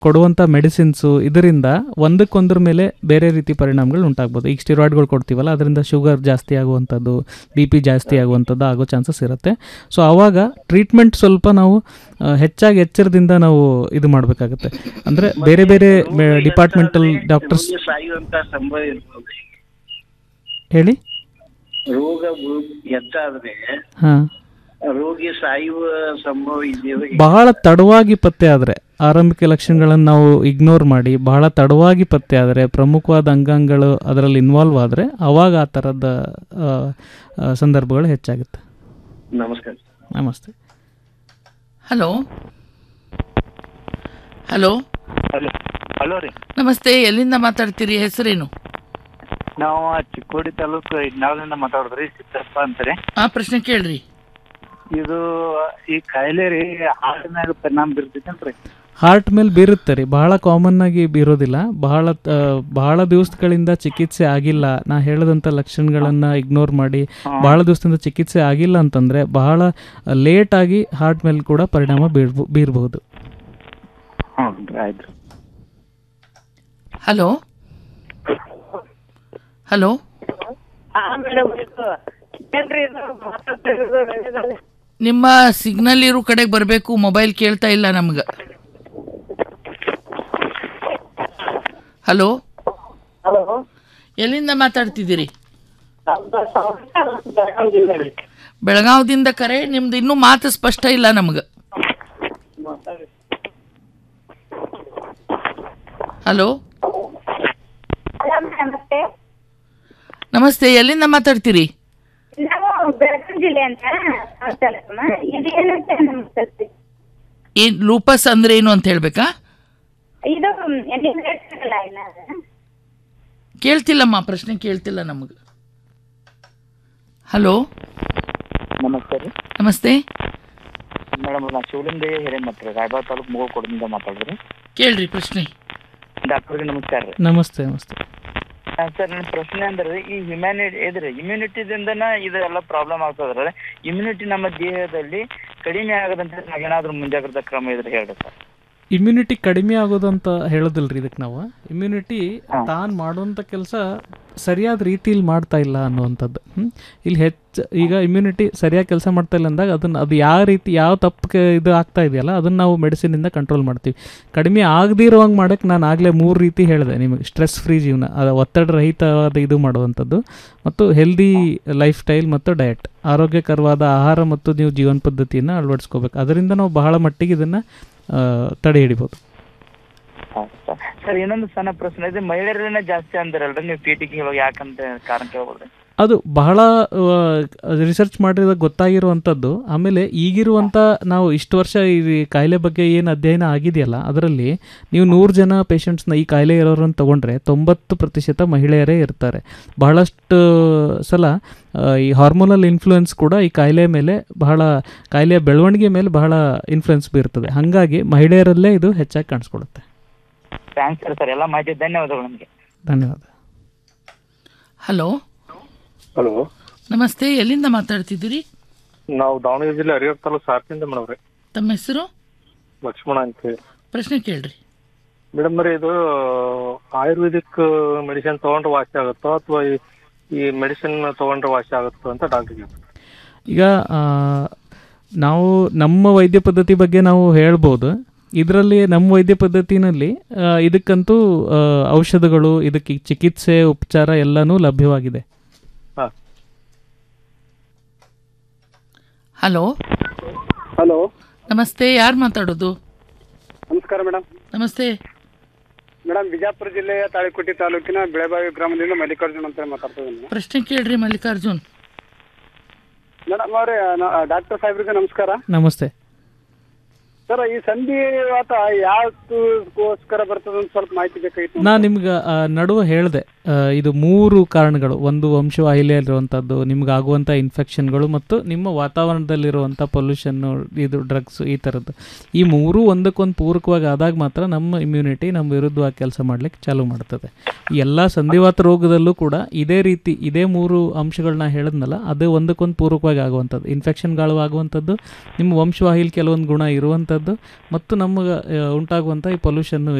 ಕೊಡುವಂಥ ಮೆಡಿಸಿನ್ಸು ಇದರಿಂದ ಒಂದಕ್ಕೊಂದ್ರ ಮೇಲೆ ಬೇರೆ ರೀತಿ ಪರಿಣಾಮಗಳು ಉಂಟಾಗ್ಬೋದು ಈಗ ಸ್ಟಿರಾಯ್ಡ್ಗಳು ಕೊಡ್ತೀವಲ್ಲ ಅದರಿಂದ ಶುಗರ್ ಜಾಸ್ತಿ ಆಗುವಂಥದ್ದು ಬಿ ಪಿ ಜಾಸ್ತಿ ಆಗುವಂಥದ್ದು ಆಗೋ ಚಾನ್ಸಸ್ ಇರುತ್ತೆ ಸೊ ಆವಾಗ ಟ್ರೀಟ್ಮೆಂಟ್ ಸ್ವಲ್ಪ ನಾವು ಆ, ಹೆಚ್ಚಾಗಿ ಎಚ್ಚರದಿಂದ ನಾವು ಇದು ಮಾಡಬೇಕಾಗುತ್ತೆ ಅಂದರೆ ಬೇರೆ ಬೇರೆ ಡಿಪಾರ್ಟ್ಮೆಂಟಲ್ ಡಾಕ್ಟರ್ಸ್ ರೋಗಿ ಸಾಯುವಂತ ಸಂಭವ ಇರ್ಬೋದು ಹೇಳಿ ರೋಗ ಬು- ಹೆಚ್ಚಾದ್ರೆ ಹಾಂ ರೋಗಿ ಸಾಯುವ ಸಂಭವ ಇದೆಯೋ ಬಹಳ ತಡವಾಗಿ ಪತ್ತೆ ಆದರೆ ಆರಂಭಿಕ ಲಕ್ಷಣಗಳನ್ನು ನಾವು ಇಗ್ನೋರ್ ಮಾಡಿ ಬಹಳ ತಡವಾಗಿ ಪತ್ತೆ ಆದರೆ ಪ್ರಮುಖವಾದ ಅಂಗಾಂಗಗಳು ಅದರಲ್ಲಿ ಇನ್ವಾಲ್ವ್ ಆದರೆ ಅವಾಗ ಆ ಥರದ ಆ, ಆ, ಸಂದರ್ಭಗಳು ಹೆಚ್ಚಾಗುತ್ತೆ ನಮಸ್ಕಾರ ನಮಸ್ತೆ ಹಲೋ ಹಲೋ ಹಲೋ ಹಲೋ ರೀ ನಮಸ್ತೆ ಎಲ್ಲಿಂದ ಮಾತಾಡ್ತೀರಿ ಹೆಸರೇನು ನಾವು ಚಿಕ್ಕೋಡಿ ತಾಲೂಕು ಇಡ್ನಾಳದಿಂದ ಮಾತಾಡಿದ್ರಿ ಸಿದ್ದಪ್ಪ ಅಂತಾರೆ ಆ ಪ್ರಶ್ನೆ ಕೇಳ್ರಿ ಇದು ಈ ಕಾಯಿಲೆ ರೀ ಹಾಡಿನಾಗ ಪರಿಣಾಮ ಬೀರ್ತೈತೇನ್ರಿ ಹಾರ್ಟ್ ಮೇಲೆ ಬೀರುತ್ತೆ ರೀ ಬಹಳ ಕಾಮನ್ ಆಗಿ ಬೀರೋದಿಲ್ಲ ಬಹಳ ಆ, ಬಹಳ ದಿವಸಗಳಿಂದ ಚಿಕಿತ್ಸೆ ಆಗಿಲ್ಲ ನಾ ಹೇಳಿದಂಥ ಲಕ್ಷಣಗಳನ್ನು ಇಗ್ನೋರ್ ಮಾಡಿ ಬಹಳ ದಿವಸದಿಂದ ಚಿಕಿತ್ಸೆ ಆಗಿಲ್ಲ ಅಂತಂದರೆ ಬಹಳ ಲೇಟ್ ಆಗಿ ಹಾರ್ಟ್ ಮೇಲೆ ಕೂಡ ಪರಿಣಾಮ ಬೀರ್ಬೋ ಬೀರಬಹುದು ಹ್ಞೂ ರೀ ಆಯ್ತು ಹಲೋ ಹಲೋ ನಿಮ್ಮ ಸಿಗ್ನಲ್ ಇರೋ ಕಡೆಗೆ ಬರಬೇಕು ಮೊಬೈಲ್ ಕೇಳ್ತಾ ಇಲ್ಲ ನಮ್ಗೆ ಹಲೋ ಹಲೋ ಎಲ್ಲಿಂದ ಮಾತಾಡ್ತಿದ್ದೀರಿ ಬೆಳಗಾವದಿಂದ ಕರೆ ನಿಮ್ದು ಇನ್ನೂ ಮಾತು ಸ್ಪಷ್ಟ ಇಲ್ಲ ನಮ್ಗೆ ಹಲೋ ನಮಸ್ತೆ ನಮಸ್ತೆ ಎಲ್ಲಿಂದ ಮಾತಾಡ್ತೀರಿ ನಾವು ಬೆಳಗಾವಿ ಜಿಲ್ಲೆ ಅಂತ ಮಾತಾಡೋಣ ಇದು ಏನಂತ ನಮಸ್ತೆ ಏನ್ ಲೂಪಸ್ ಅಂದ್ರೆ ಏನು ಅಂತ ಹೇಳ್ಬೇಕಾ ಇದು ನಿಮ್ಗೆ ಹೇಳ್ತಾರಲ್ಲ ಇನ್ನ ಕೇಳ್ತಿಲ್ಲಮ್ಮ ಪ್ರಶ್ನೆ ಕೇಳ್ತಿಲ್ಲ ನಮಗೆ ಹಲೋ ನಮಸ್ತೆ ರೀ ನಮಸ್ತೆ ಮೇಡಮ್ ನಾ ಶಿವಲಿಂಗ ಹಿರೇಮಠ ರೀ ರಾಯಬಾಗ್ ತಾಲೂಕು ಮುಗೋಕೊಡದಿಂದ ಮಾತಾಡಿದ್ರಿ ಕೇಳ್ರಿ ಪ್ರಶ್ನೆ ಡಾಕ್ಟರ್ಗೆ ನಮಸ್ಕಾರ ರೀ ನಮಸ್ತೆ ನಮಸ್ತೆ ಸರ್ ನನ್ನ ಪ್ರಶ್ನೆ ಅಂದ್ರೆ ಈ ಹ್ಯುಮ್ಯಾನಿಟಿ ಇದ್ರಿ ಇಮ್ಯುನಿಟಿದಿಂದನ ಇದೆಲ್ಲ ಪ್ರಾಬ್ಲಮ್ ಆಗ್ತದ್ರಿ ಇಮ್ಯುನಿಟಿ ನಮ್ಮ ದೇಹದಲ್ಲಿ ಕಡಿಮೆ ಆಗದಂತೆ ನಾವೇನಾದ್ರೂ ಮುಂಜಾಗ್ರತಾ ಕ್ರಮ ಇದ್ರೆ ಹೇಳ್ರಿ ಸರ್ ಇಮ್ಯುನಿಟಿ ಕಡಿಮೆ ಆಗೋದಂತ ಹೇಳೋದಿಲ್ರಿ ಇದಕ್ಕೆ ನಾವು ಇಮ್ಯುನಿಟಿ ತಾನು ಮಾಡುವಂಥ ಕೆಲಸ ಸರಿಯಾದ ರೀತಿಯಲ್ಲಿ ಮಾಡ್ತಾ ಇಲ್ಲ ಅನ್ನುವಂಥದ್ದು ಹ್ಮ್? ಇಲ್ಲಿ ಹೆಚ್ಚು ಈಗ ಇಮ್ಯುನಿಟಿ ಸರಿಯಾಗಿ ಕೆಲಸ ಮಾಡ್ತಾ ಇಲ್ಲ ಅಂದಾಗ ಅದನ್ನು ಅದು ಯಾವ ರೀತಿ ಯಾವ ತಪ್ಪು ಇದು ಆಗ್ತಾ ಇದೆಯಲ್ಲ ಅದನ್ನು ನಾವು ಮೆಡಿಸಿನಿಂದ ಕಂಟ್ರೋಲ್ ಮಾಡ್ತೀವಿ ಕಡಿಮೆ ಆಗದೇ ಇರೋವಂಗೆ ಮಾಡೋಕ್ಕೆ ನಾನು ಆಗಲೇ ಮೂರು ರೀತಿ ಹೇಳಿದೆ ನಿಮಗೆ ಸ್ಟ್ರೆಸ್ ಫ್ರೀ ಜೀವನ ಅದು ಒತ್ತಡ ರಹಿತವಾದ ಇದು ಮಾಡುವಂಥದ್ದು ಮತ್ತು ಹೆಲ್ದಿ ಲೈಫ್ ಸ್ಟೈಲ್ ಮತ್ತು ಡಯಟ್ ಆರೋಗ್ಯಕರವಾದ ಆಹಾರ ಮತ್ತು ನೀವು ಜೀವನ ಪದ್ಧತಿಯನ್ನು ಅಳವಡಿಸ್ಕೋಬೇಕು ಅದರಿಂದ ನಾವು ಬಹಳ ಮಟ್ಟಿಗೆ ಇದನ್ನು ತಡೆ ಹಿಡಿಬೋದು ಸರ್ ಇನ್ನೊಂದು ಸಣ್ಣ ಪ್ರಶ್ನೆ ಇದೆ ಮಹಿಳೆಯರನ್ನ ಜಾಸ್ತಿ ಅಂದಿರಲ್ರಿ ನೀವು ಪೀಟಿಗೆ ಹೇಳೋ ಯಾಕಂತ ಕಾರಣ ಕೇಳ್ಬೋದ್ರಿ ಅದು ಬಹಳ ರಿಸರ್ಚ್ ಮಾಡಿದಾಗ ಗೊತ್ತಾಗಿರುವಂಥದ್ದು ಆಮೇಲೆ ಈಗಿರುವಂಥ ನಾವು ಇಷ್ಟು ವರ್ಷ ಈ ಕಾಯಿಲೆ ಬಗ್ಗೆ ಏನು ಅಧ್ಯಯನ ಆಗಿದೆಯಲ್ಲ ಅದರಲ್ಲಿ ನೀವು ನೂರು ಜನ ಪೇಷಂಟ್ಸ್ನ ಈ ಕಾಯಿಲೆ ಇರೋರನ್ನು ತೊಗೊಂಡ್ರೆ ತೊಂಬತ್ತು ಪ್ರತಿಶತ ಮಹಿಳೆಯರೇ ಇರ್ತಾರೆ ಬಹಳಷ್ಟು ಸಲ ಆ, ಈ ಹಾರ್ಮೋನಲ್ ಇನ್ಫ್ಲುಯೆನ್ಸ್ ಕೂಡ ಈ ಕಾಯಿಲೆ ಮೇಲೆ ಬಹಳ ಕಾಯಿಲೆಯ ಬೆಳವಣಿಗೆ ಮೇಲೆ ಬಹಳ ಇನ್ಫ್ಲುಯೆನ್ಸ್ ಬೀರ್ತದೆ ಹಾಗಾಗಿ ಮಹಿಳೆಯರಲ್ಲೇ ಇದು ಹೆಚ್ಚಾಗಿ ಕಾಣಿಸ್ಕೊಳ್ಳುತ್ತೆ ಥ್ಯಾಂಕ್ಸ್ ಸರ್ ಸರ್ ಎಲ್ಲ ಮಾಹಿತಿ ಧನ್ಯವಾದಗಳು ನಮಗೆ ಧನ್ಯವಾದ ಹಲೋ ಹಲೋ ನಮಸ್ತೆ ಎಲ್ಲಿಂದ ಮಾತಾಡ್ತಿದ್ದೀರಿ ನಾವು ದಾವಣಗೆರೆ ಜಿಲ್ಲೆ ಹರಿಹರ ತಾಲೂಕು ಸಾರ್ಕಿಂದ ಮೇಡಮ್ ರೀ ತಮ್ಮ ಹೆಸರು ಲಕ್ಷ್ಮಣ ಅಂತ ಹೇಳಿ ಪ್ರಶ್ನೆ ಕೇಳ್ರಿ ಮೇಡಮ್ ರೀ ಇದು ಆಯುರ್ವೇದಿಕ್ ಮೆಡಿಸಿನ್ ತಗೊಂಡ್ರೆ ವಾಸಿ ಆಗುತ್ತೋ ಅಥವಾ ಈ ಈ ಮೆಡಿಸಿನ್ ತಗೊಂಡ್ರೆ ವಾಸಿ ಆಗುತ್ತೋ ಅಂತ ಡಾಕ್ಟರ್ಗೆ ಈಗ ಆ, ನಾವು ನಮ್ಮ ವೈದ್ಯ ಪದ್ಧತಿ ಬಗ್ಗೆ ನಾವು ಹೇಳ್ಬೋದು ಇದರಲ್ಲಿ ನಮ್ಮ ವೈದ್ಯ ಪದ್ಧತಿನಲ್ಲಿ ಆ, ಇದಕ್ಕಂತೂ ಆ, ಔಷಧಗಳು ಇದಕ್ಕೆ ಚಿಕಿತ್ಸೆ ಉಪಚಾರ ಎಲ್ಲನೂ ಲಭ್ಯವಾಗಿದೆ ಹಾಂ ಹಲೋ ಹಲೋ ನಮಸ್ತೆ ಯಾರು ಮಾತಾಡೋದು ನಮಸ್ಕಾರ ಮೇಡಮ್ ನಮಸ್ತೆ ಮೇಡಮ್ ಬಿಜಾಪುರ ಜಿಲ್ಲೆಯ ತಾಳಿಕೋಟೆ ತಾಲೂಕಿನ ಬೆಳೆಬಾವಿ ಗ್ರಾಮದಿಂದ ಮಲ್ಲಿಕಾರ್ಜುನ್ ಅಂತ ಮಾತಾಡ್ತಿದ್ದೀನಿ ಪ್ರಶ್ನೆ ಕೇಳ್ರಿ ಮಲ್ಲಿಕಾರ್ಜುನ್ ಮೇಡಮ್ ಅವ್ರೆ ಡಾಕ್ಟರ್ ಸಾಹೇಬ್ರಿಗೆ ನಮಸ್ಕಾರ ನಮಸ್ತೆ ಸರ್ ಈ ಸಂಧಿವಾತ ಯಾವ್ದಕ್ಕೋಸ್ಕರ ಬರ್ತದೆ ಅಂತ ಸ್ವಲ್ಪ ಮಾಹಿತಿ ಬೇಕಾಗಿತ್ತು ನಾ ನಿಮ್ಗೆ ಆ, ನಡುವೆ ಹೇಳಿದೆ ಇದು ಮೂರು ಕಾರಣಗಳು ಒಂದು ವಂಶವಾಹಿಲಿಯಲ್ಲಿರುವಂಥದ್ದು ನಿಮ್ಗೆ ಆಗುವಂಥ ಇನ್ಫೆಕ್ಷನ್ಗಳು ಮತ್ತು ನಿಮ್ಮ ವಾತಾವರಣದಲ್ಲಿರುವಂಥ ಪೊಲ್ಯೂಷನ್ನು ಇದು ಡ್ರಗ್ಸ್ ಈ ಥರದ್ದು ಈ ಮೂರೂ ಒಂದಕ್ಕೊಂದು ಪೂರಕವಾಗಿ ಆದಾಗ ಮಾತ್ರ ನಮ್ಮ ಇಮ್ಯುನಿಟಿ ನಮ್ಮ ವಿರುದ್ಧವಾಗಿ ಕೆಲಸ ಮಾಡ್ಲಿಕ್ಕೆ ಚಾಲೂ ಮಾಡ್ತದೆ ಈ ಎಲ್ಲ ಸಂಧಿವಾತ ರೋಗದಲ್ಲೂ ಕೂಡ ಇದೇ ರೀತಿ ಇದೇ ಮೂರು ಅಂಶಗಳನ್ನ ಹೇಳಿದ್ನಲ್ಲ ಅದು ಒಂದಕ್ಕೊಂದು ಪೂರಕವಾಗಿ ಆಗುವಂಥದ್ದು ಇನ್ಫೆಕ್ಷನ್ಗಳು ಆಗುವಂಥದ್ದು ನಿಮ್ಮ ವಂಶವಾಹಿಲಿ ಕೆಲವೊಂದು ಗುಣ ಇರುವಂಥದ್ದು ಇರುವಂಥದ್ದು ಮತ್ತು ನಮಗೆ ಉಂಟಾಗುವಂಥ ಈ ಪೊಲ್ಯೂಷನ್ನು